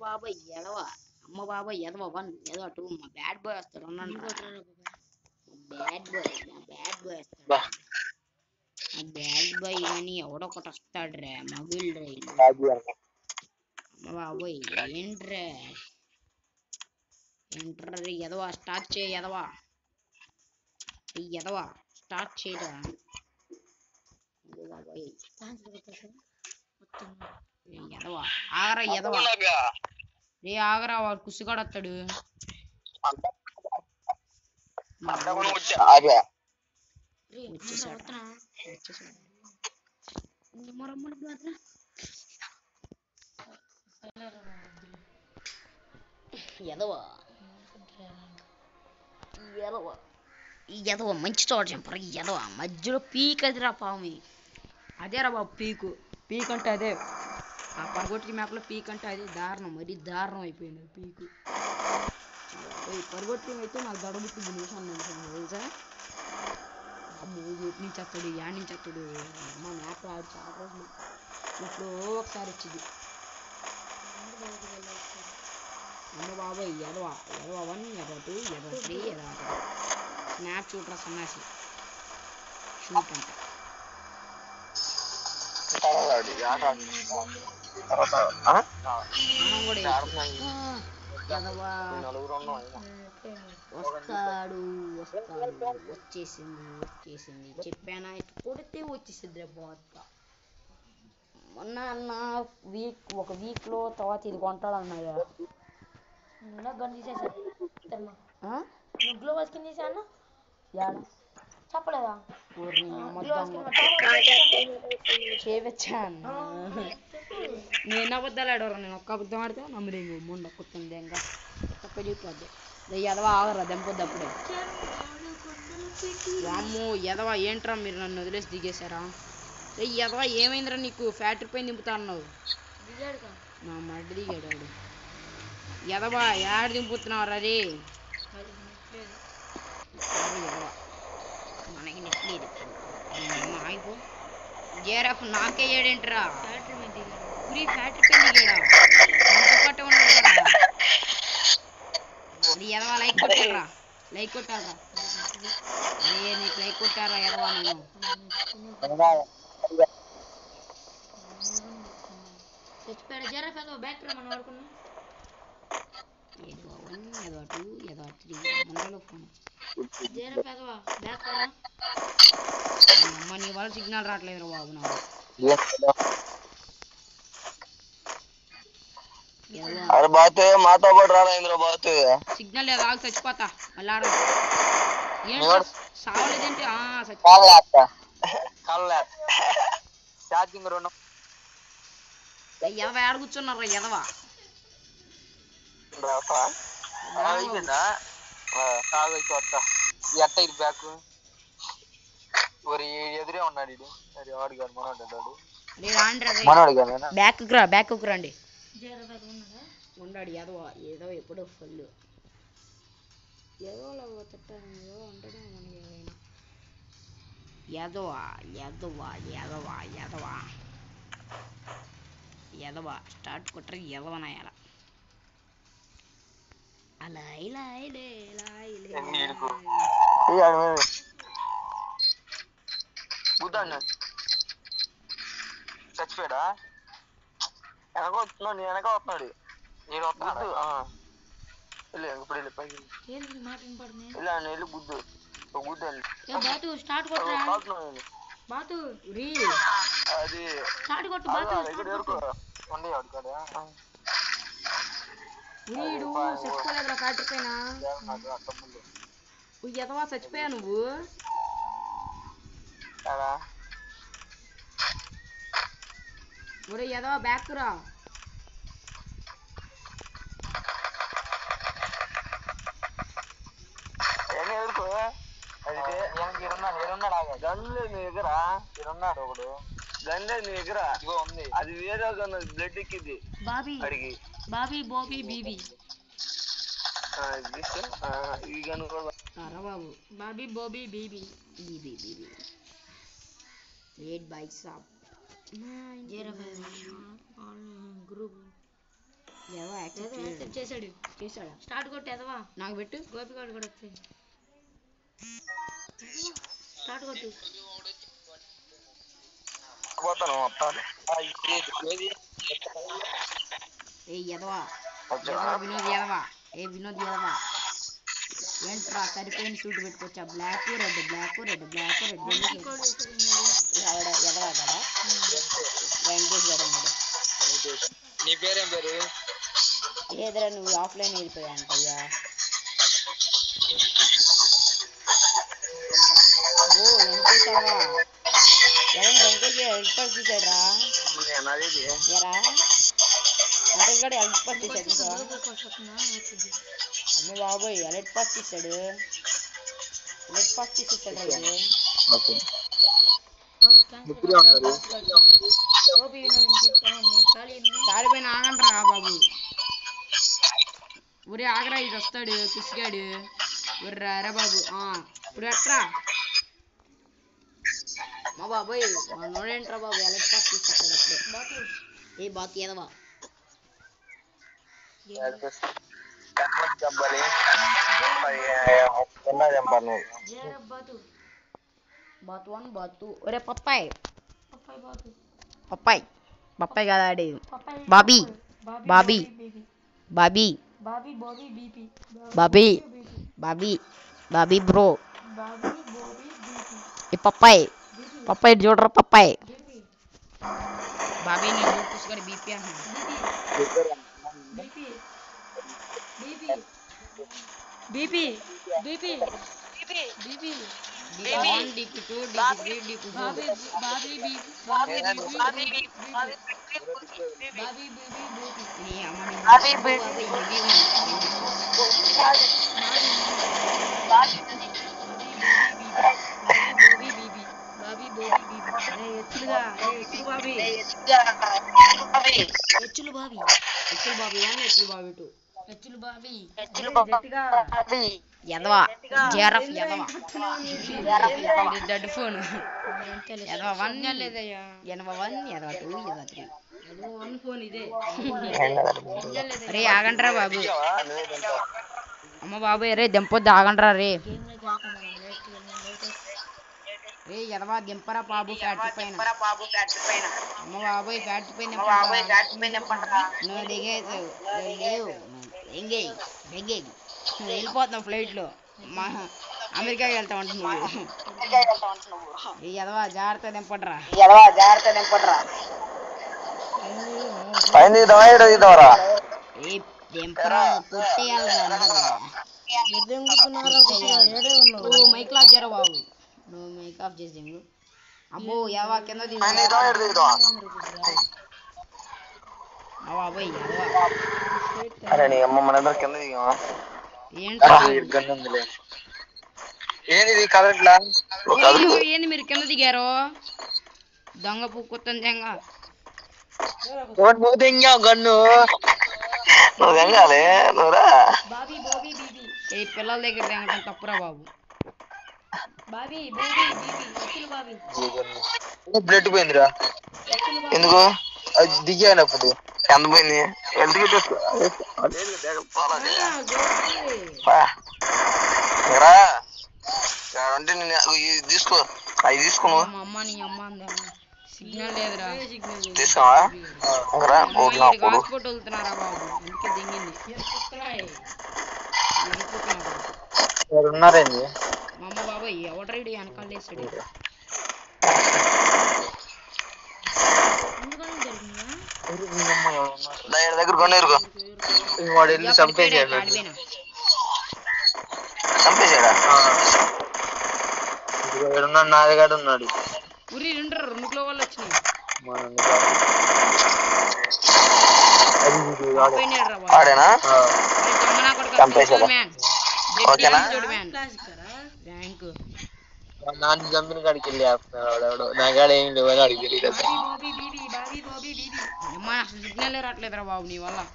బాబాయ్ ఎదవ అమ్మ బాబాయ్ ఎదవ వన్ ఎదవ టూ మా బ్యాడ్ బాయ్ వస్తాడు ఉన్నాను బ్యాడ్ బాయ్ నా బ్యాడ్ బాయ్ వస్తాడు బా. ఆ బ్యాడ్ బాయ్ కానీ ఎవడొకటి వస్తాడు రే మగిల్ రే వీళ్ళు. రాజు అన్న అమ్మ బాబోయ్ ఏంట్రా ఏంట్రా రే ఎదవా స్టార్ట్ చేయ ఎదవా ఈ ఎదవా స్టార్ట్ చేయరా అయ్యో బాబోయ్ ఏ ఎదవా ఆగరా ఎదవా అలాగా. రే ఆగరా వాడు కుసిగాడు వస్తాడు మా అంతా వాడు కూడా వచ్చా. ఆగా. వచ్చేసాడు వచ్చేసాడు ఎదవా ఎదవ ఈ ఎదవ మంచి చోట చంపరు ఈ ఎదవ మధ్యలో పీక్ అదిరా పాము అదేరా బాబు పీకు పీక్ అంటే అదే ఆ పరగొట్టి మేకలో పీక్ అంటే అదే దారుణం మరీ దారుణం అయిపోయింది అది పీకు ఓయ్ పరగొట్టి అయితే నాకు దడబుట్టి నిమిషాలు తెలుసా అమ్మో ఎటు నుంచి వస్తాడు యా నుంచి వస్తాడు అమ్మ మ్యాప్ ఆడి చాలా రోజులు ఇప్పుడు ఒకసారి వచ్చింది అమ్మ బాబాయ్ ఎదవ ఎదవ వన్ ఎదవ టూ ఎదవ త్రీ ఎదవ స్నాప్ చూడరా సన్నాసి షూట్ అంట తర్వాత ఈ ఆట ఆడు. తర్వాత, ఆ? మనం కూడా ఆడుతున్నాం. ఎదవా నలుగురు ఉన్నాం అయినా. వస్తాడు వస్తాడు వచ్చేసింది వచ్చేసింది చెప్పానా ఇటు కొడితే వచ్చేసింది రే బాగా మొన్న అన్న వీక్ ఒక వీక్ లో తర్వాత ఇది కొంటాడు అన్నాయా గన్ తీసేసాను ఆ? నువ్వు గ్లోబల్ స్కిన్ తీసాను యాడ చెప్పలేదా ఊరిని గ్లోబల్ అమ్మద్దాం స్కిన్ చేవచ్చాను నేను అబద్ధాలు ఆడవరా నేను ఒక్క అబద్ధం ఆడితే నమ్మదేంగు ముండ కుత్తుంది ఇంకా తప్ప చెప్పొద్దు ఎదవ ఆగరా దెంపొద్దు అప్పుడే వామ్మో ఎదవ ఏంట్రా మీరు నన్ను వదిలేసి దిగేశారా రే ఎదవ ఏమైందిరా నీకు ఫ్యాక్టరీ పైన దింపుతా అన్నావు దిగాడు కా నా మడ్డి దిగాడు వాడు ఎదవ యాడ దింపుతున్నావురా రే ఎదవ, ఎదవ. మనకి నెట్లేదు అమ్మ ఆగిపో జేరఫ్ నాకే ఏడేంట్రా ఫ్యాక్టరీ మీద దిగాడు ఉరి ఫ్యాక్టరీ పైన దిగాడా మనతో పాటే ఉన్నాడు కదా అది ఎదవా లైక్ కొట్టారా లైక్ కొట్టారా అరే నీకు లైక్ కొట్టారా ఎదవా నేను చచ్చిపోయాడు జరా ఫెలో బ్యాక్ రా మనం వాడుకున్నాం ఎదవా వన్ ఎదవా టూ ఎదవా త్రీ ముందరలో ఫోన్ జరా ఫెలో బ్యాక్ రా అమ్మ నీ వల్ల సిగ్నల్ రావట్లేదు బాబు నాకు ఎదవా అరే బాతు మాతో పాటు రారా ఇంద్ర బాతు సిగ్నల్ లేదు ఆగు చచ్చిపోతా మళ్ళీ ఆడ ఏంటి ఎవడు? సావలేదేంటి ఆ, చచ్చి కాళ్ళేస్తా కాళ్ళేస్తా ఛార్జింగ్ రెండు ఎదవ ఏడ కూర్చున్నారా ఎదవా రావటా? ఆ, అయిపోయిందా కాదు అయితే వస్తా ఎట్ట ఇది బ్యాక్ మరి ఎదురే ఉన్నాడు ఇడు మరి వాడు కాదు మనోడు వాడు రే రాండి రా మనోడు కాదు బ్యాక్ రా బ్యాక్ రండి జరా ఫెలో ఉన్నాడా ఉన్నాడు ఏదో ఏదో ఎప్పుడో ఫుల్ ఏదో తిట్టాను ఏదో అంటాడే మనకి ఏదైనా ఎదవా ఎదవా ఎదవా ఎదవా ఎదవా స్టార్ట్ కొట్టరు ఎదవనాయాల అలా ఇలా ఇలే ఇలా ఇలే ఎన్ని ఇలా ఇడుకు? ఇలే. గుద్దాను చచ్చిపోయాడా వెనక వస్తున్నాడు నీ వెనక వస్తున్నాడు నేను వస్తున్నాడు వెళ్ళు ఇప్పుడు వెళ్ళి పైకి వెళ్ళు. ఏంది మాట వినపడుతుంది వెళ్ళు ఆయన వెళ్ళి గుద్దు ఒక గుద్దు వెళ్ళి ఏ బాతు స్టార్ట్ కొట్టురా కాకుతున్నాను నేను. బాతు రీ అది స్టార్ట్ కొట్టు ఆగు, బాతు ఆగు, ఇక్కడ స్టార్ట్ ఎవరుకో కొట్టు ఉండే వాడు కాడా వీడు చచ్చిపోలేదురా ఫ్యాక్టరీ పైన నాకు అర్థముంది ఉయ్, ఎదవా చచ్చిపోయా నువ్వు కదా ఒరే ఎదవా బ్యాక్ రా ఏమీ ఎవరుకో అది ఇరున్నాడు ఇరున్నాడు ఆగా గన్ లేదు నీ దగ్గర ఇరున్నాడు ఒకడు గన్ లేదు నీ దగ్గర ఇగో ఉంది అది వేరే గన్ బ్లడ్ ఎక్కింది బాబీ అడిగి బాబీ బోబీ బీబీ ఆ, ఇది తీసుకో. ఆ, ఈ గన్ కూడా రా బాబు బాబీ బోబీ బీబీ బీబీ బీబీ రేట్ బైక్ షాప్ జరా ఫెలో గ్రూప్ ఏదో ఏదో యాక్సెప్ట్ చేశాడు చేశాడా స్టార్ట్ కొట్టు ఎదవా నాకు పెట్టు గోపిగాడు కూడా వచ్చాడు స్టార్ట్ కొట్టు పోతాను మొత్తం ఏ ఎదవా వచ్చా ఎదవా వినోద్ ఎదవా ఏ వినోద్ ఎదవా ఏంట్రా సరిపోయిన సూట్ పెట్టుకోవచ్చా black red black red black red గోపిగాడు వేసాడు ఎదవా కదా వెంకటేష్ గారు ఉన్నాడు నీ పేరేం పేరు ఏదరా నువ్వు ఆఫ్లైన్ వెళ్ళిపోయా అంటయ్యా ఓ వెంకటేష్ అవ్వా ఎవరు వెంకటేష్ హెల్ప్ తీసాడు రా నాది ఏరా వెంకటేష్ గారు హెల్ప్ పాస్ తీసాడు చూసావా? గోపి వస్తుందా వచ్చింది అమ్మ బాబోయ్ ఎలెట్ పాస్ తీసాడు ఎలెట్ పాస్ తీసేసాడు రా ఇది ఓకే గోపి ఖాళీ ఉంది. తాడిపోయిన ఆగండ్రా బాబు ఒరే ఆగరా ఇది వస్తాడు పిసిగాడు ఒర్రా అరే బాబు ఆ, ఇప్పుడు ఎట్రా మా బాబోయ్ మా నోడేంట్రా బాబు ఎలక్ట్ పాస్ తీసుకొస్తాడు అప్పుడే బాపు ఏ బాత్ ఏదవా చంపాలి ఎన్నా చంపాలి జేరబ్ బాతు బాత్ వన్ బాత్ టూ ఒరే పప్పాయ్ పప్పాయి బాతు పప్పాయ్ పప్పాయ్ కదా ఆడేది పప్పాయి బాబీ. బాబీ బాబీ. బేబీ బాబీ బాబీ బోబీ బీపీ బాబీ బాబీ బాబీ బ్రో బాబీ బోబీ బీపీ ఈ పప్పాయ్ బీపీ పప్పాయ్ చూడరా పప్పాయ్ బీపీ బాబీ నేను పుస్తకాడు బీపీ అంటున్నాను బీపీ బీపీ బీపీ బీపీ బీపీ డీపీ వన్ డీపీ టూ డీపీ త్రీ డీపీ ఫోర్ బాబీ బాబీ బీపీ బాబీ బాబీ బీపీ బాబీ బీబీ బీపీ నీ అమ్మ నీ బాబీ బాబీ హెవీ ఉంది బాబీ బీబీ బాబీ బోబీ బీబీ అరే ఎచ్చులుగా అరే ఎచ్చులు బాబీ ఎచ్చులు బాబీ ఎత్తులు బాబీ వన్ ఎత్తులు బాబీ టూ ఎచ్చులు బాబీ గట్టిగా ఎదవా జేరఫ్ ఎదవా డెడ్ ఫోన్ ఎదవా వన్ లేదయ్యా ఎనభై వన్ ఎనభై టూ ఎనభై త్రీ అదో వన్ ఫోన్ ఇదే రే ఆగండ్రా బాబు అమ్మ బాబు రే దింపొద్దు ఆగండ్రా రే గేమ్ లో కాకుండా లేట్ లేట్ రే ఎదవా దింపరా బాబు ఫ్యాక్టరీ పైన అమ్మ బాబోయ్ ఫ్యాక్టరీ పైన నువ్వు దిగేసావు నువ్వు లేవు ఎంగేయ్ బెంగేయ్ నువ్వు వెళ్ళిపోతున్నావు ఫ్లైట్లో మా అమెరికాకి వెళ్తావు అంట నువ్వు ఈ ఎదవా జాగ్రత్త దింపడ్రా పైన దిగుతావా ఈడ దిగుతావరా ఏ దింపరా కొట్టేయాలి అందరూ ఓ మైక్ లాక్ చేయరా బాబు నువ్వు మైక్ ఆఫ్ చేసి దింగు అబ్బో ఎదవా కింద దిగు పైన దిగుతావా ఈడ దిగుతావా మా బాబోయ్ ఎదవా అరే నీ అమ్మ మన ఇద్దరు కింద దిగామా ఏంటి గన్ను ఉందిలే ఏంది ఇది కదట్లా ఏంది ఏంది మీరు కింద దిగారు దొంగ పుక్కుతుంది దెంగ నువ్వు దింగావు గన్ను నువ్వు దింగాలి నువ్వురా బాబీ బోబీ బీబీ ఈ పిల్లల దగ్గర దిగటం తప్పురా బాబు బాబీ బోబీ బీబీ ఎచ్చులు బాబీ బ్లడ్ పోయిందిరా ఎచ్చులు బాబీ ఎందుకు అది దిగానప్పుడు ఎంత పోయింది ఎందుకు తీసుకో అంటే నేను ఇది తీసుకో అవి తీసుకోను మా అమ్మ నీ అమ్మ అందేమో సిగ్నల్ లేదురా తీసుకోవా ఇంకరా ఓకే నా కొడు హాస్పిటల్ వెళ్తున్నారా బాబు అందుకే దింగింది ఎరుపుతున్నాడు. ఎవరు ఉన్నారేంది మా అమ్మ బాబాయ్ ఎవడ్రైడ్ వెనకాల వేసాడు ఎందుకని జరిగిందా దాని దగ్గర కొండ ఎరుకో వాడు వెళ్ళి చంపేసాడు ఆడిపోయినా చంపేశాడా ఉన్నాడు నా దగ్గర ఉన్నాడు ఉరి రెండు రెండు కిలో వాళ్ళు వచ్చినాయి పోయినాడు రా బాబు ఆడేనా అరే దొంగ నా కొడుకు చంపేశాడా? మ్యాన్ ఓకేనా? చూడు మ్యాన్ క్లాసిక్ కదా ర్యాంక్ నాన్న చంపిన కాడికి వెళ్ళి ఆపుతున్నాడు వాడెవడో. నా కాడ ఏం లేవు అని అడిగి తెలియదు అసలు. బాబీ బీబీ బాబీ బోబీ బీబీ అమ్మ అసలు సిగ్నల్ రావట్లేదురా బాబు నీ వల్ల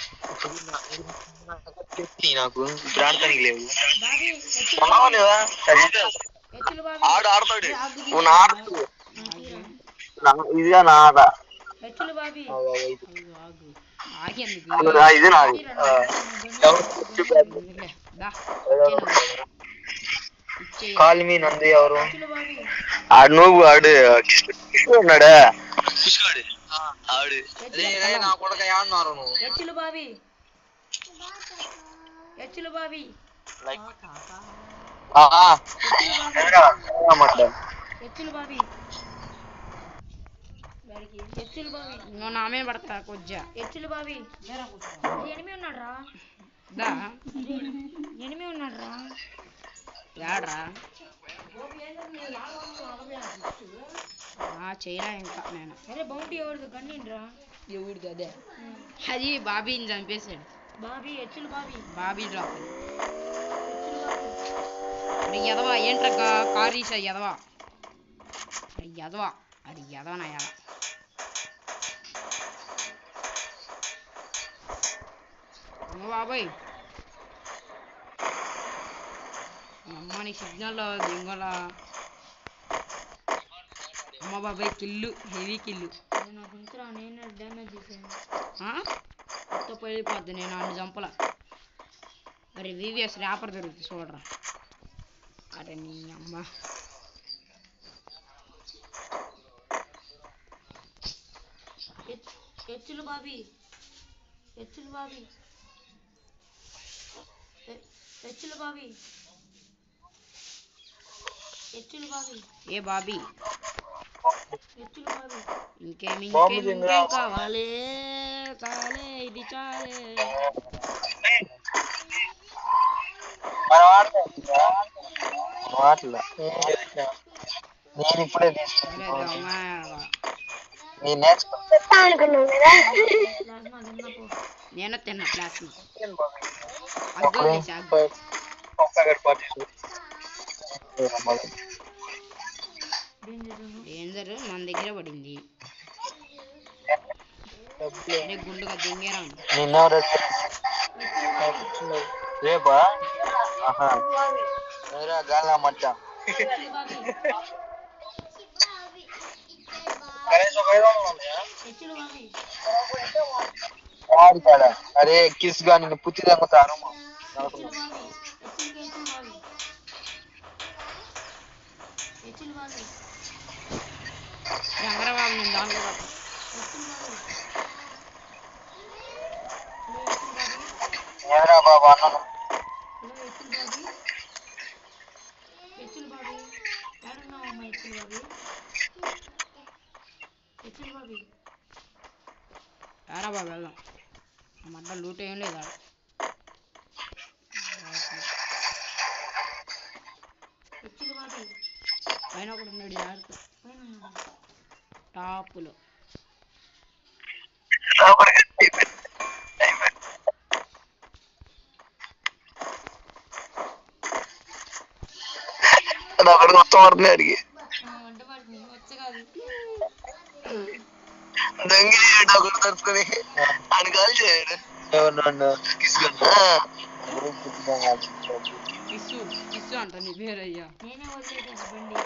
చెప్తి నాకు ఇప్పుడు ఆడతానికి లేవు బాబీ ఎచ్చులు ఉన్నావా లేదా ఎచ్చులు బాబీ ఆడు ఆడతాడు ఆగు నువ్వు నా ఆడు ఇదిగా నా ఆట ఎచ్చులు బాబీ ఆగు, ఆగు. ఆగేందుకు ఆ, ఇది నాది ఆ, ఎవరు? ఎందుకులే, దా, ఇచ్చేయ్ నువ్వు. ఇచ్చేయ్. కాల్ మీ నంది ఎవరు ఎచ్చులు బాబీ ఆడు నువ్వు ఆడు కిషోర్ ఉన్నాడా కిషోర్ ఆడు నా కొడుకు ఏమన్నారు నువ్వు ఎచ్చులు బాబీ ఎచ్చులు బాబీ ఆ, ఆ. ఎవరా? ఏమమ్మా? ఎచ్చులు బాబీ ఎచ్చులు బాబీ నువ్వు నా మీద పడతా కొజ్జా ఎచ్చులు బాబీ ఎనిమి ఉన్నాడు రా దా ఎనిమి ఉన్నాడు రా యాడ్రా ఆ, చేయరా ఇంకా నేను అరే బౌంటీ ఎవరిది గన్నిండ్రా ఎవడిది అదే అది బాబీని చంపేశాడు బాబీ ఎచ్చులు బాబీ బాబీ డ్రాప్ ఎచ్చులు బాబీ అరే ఎదవా ఏంట్రా కా- కారు ఈసా ఎదవా అరే ఎదవా అది ఎదవనా ఎద అమ్మ బాబాయ్ అమ్మ నీ సిగ్నల్ దింగల అమ్మ బాబాయ్ కిల్లు హెవీ కిల్లు అది నాకు ఉంచరా నేను డ్యామేజ్ చేశాను కొత్త పడిపోద్ది నేను అన్ని చంపల అరే వివిఎస్ ర్యాపర్ దొరుకుతుంది చూడరా అరే నీ అమ్మ ఎచ్- ఎచ్చులు బాబీ ఎచ్చులు బాబీ ఎ- ఎచ్చులు బాబీ ఎచ్చులు బాబీ ఏ బాబీ ఎచ్చులు బాబీ ఇంకేం బాంబు ఇంకేం దింగరా. ఇంకేం కావాలి చాలే ఇది చాలే మాటలు నేను ఇప్పుడే అరే తీసుకున్నాను దొంగ. నేను నేర్చుకున్నాను ప్లాస్మా తిన్నపో నేను తిన్నా ప్లాస్మా అగ్గో తీసి అగ్గో డేంజర్ డేంజర్ మన దగ్గర పడింది అరే గుండుగా దింగేరా నిన్నెవరు రేపా ఆహా వేరే గాలి మట్ట ఎచ్చులు బాబీ ఎచ్చులు బాబీ ఆడుతాడా అరే కిస్ గా నిన్ను పుత్తి తగ్గుతాను ఎచ్చులు బాబీ ఎచ్చులు ఎచ్చులు బాబీ ఎచ్చులు బాబీ రంగరబాబు నేను దాంట్లో పడ్డా. ఎచ్చులు బాబీ హలో ఎచ్చులు బాబీ ఏరా బాబా అన్నను హలో ఎచ్చులు బాబీ ఎచ్చులు బాబీ ఏడున్నావమ్మా ఎచ్చులు బాబీ ఎచ్చులు బాబీ రారా బాబు వెళ్దాం ఆ మధ్య లూట్ ఏం లేదా ఎచ్చులు బాబీ పైన ఒకటి ఉన్నాడు జాగ్రత్త పైన ఉన్నాడు టాపులో అక్కడ మొత్తం వరకు అడిగి వంట పడుతుంది వచ్చ కాదు దంగి డబ్బులు తరుపుకొని అని కాల్ చేయడు కిస్సు కిస్సు అంట నీ పేరు అయ్యా నేనే వదిలేసాను బండి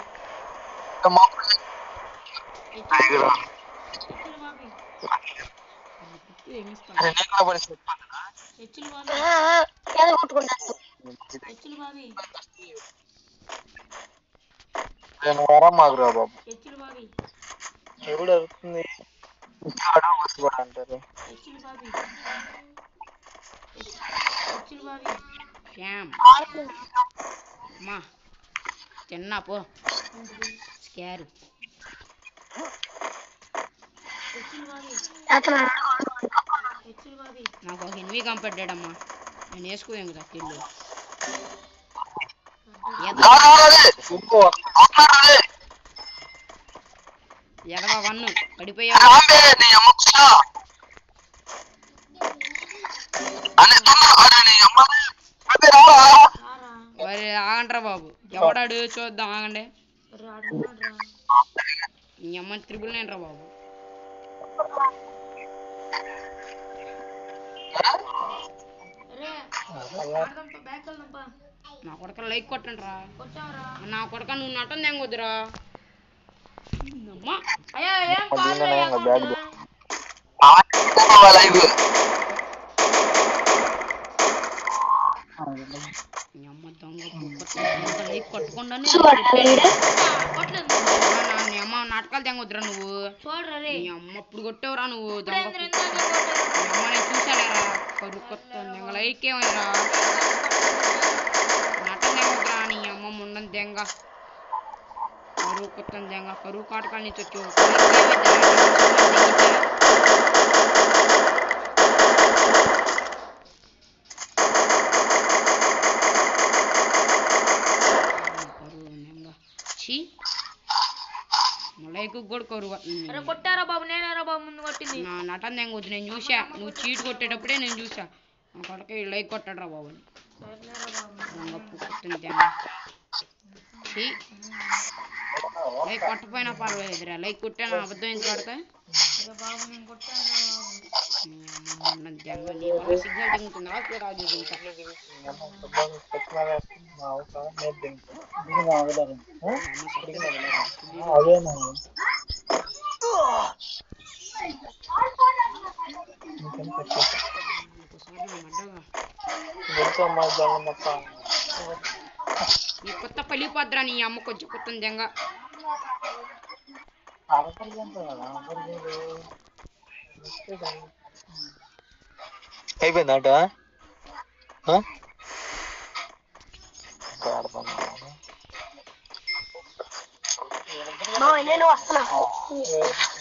టైగర్ ఎచ్చులు బాబీ గుర్తు ఏమిస్తాను ఎచ్చులు బాబీ ఎచ్చులు బాబీ నేను వరం మాకురా బాబు ఎచ్చులు బాబీ ఎప్పుడు అవుతుంది అడుగు గుర్తుపడ అంటారు ఎచ్చులు బాబీ ఎచ్చులు బాబీ శ్యామ్ అమ్మా తిన్నా పో ఏంటిది స్కారు ఎచ్చులు బాబీ ఎచ్చులు బాబీ నాకు ఒక ఎనిమిది కంపెట్టాడమ్మా నేను వేసుకోలేం కదా కిల్లు ఎదవా వన్ను పడిపోయావు రారా మరి ఆగండ్రా బాబు ఎవడాడు చూద్దాం ఆగండి ఒరే ఆడుకున్నాడు రా మీ అమ్మ త్రిబుల్ నైన్ రా బాబు అరే ఆడదాం బ్యాక్ వెళ్దాంపా నా కొడక లైక్ కొట్టండి రా కొట్టావరా నా కొడక నువ్వు నటం తెంగొద్దురా అమ్మా అయ్యా ఏం దీనిలోనే కాదు ఇంకా బ్యాగ్ లైవ్ నీ అమ్మ దొంగ పుక్కట్ల దొంగ లైక్ కొట్టకుండానే కొట్టలేదు నా- నా- నీ అమ్మ నాటకాలు తెంగొద్దురా నువ్వు చూడరా రే నీ అమ్మ ఇప్పుడు కొట్టేవరా నువ్వు దొంగ ఇప్పుడేంద్ర ఇందాకే కొట్టారు నీ అమ్మ నేను చూసాలేరా కరువు కొత్త దెంగ లైక్ ఏమైనా నాటకం తెంగొద్దురా నీ అమ్మ ముందని దెంగ కరువు కొత్త దెంగ కరువు కాటకాల నుంచి వచ్చి కరువు దెంగ ఛీ లైక్ కూడా కరువు అరే కొట్టారా బాబు నేనేరా బాబు ముందు కొట్టింది నా నటన తెంగొద్దు నేను చూసా నువ్వు చీట్ కొట్టేటప్పుడే నేను చూసా నా కొడక లైక్ కొట్టాడు రా బాబు అని. సర్లేరా బాబు దొంగ పుక్కుతుంది దెంగ ఛీ లైక్ కొట్టపోయినా పర్వాలేదురా లైక్ కొట్టాను అబద్ధం ఎందుకు కొడతా అరే బాబు నేను కొట్టాను బాబు నీ అమ్మ మొన్న దెంగ నీ వల్ల సిగ్నల్ దిగుతుందా రాజు దిగుతా నీ కొత్త పలిపోద్దురా నీ అమ్మ కొంచెం కొత్త దెంగ అయిపోయింది ఆట నేను వస్తున్నా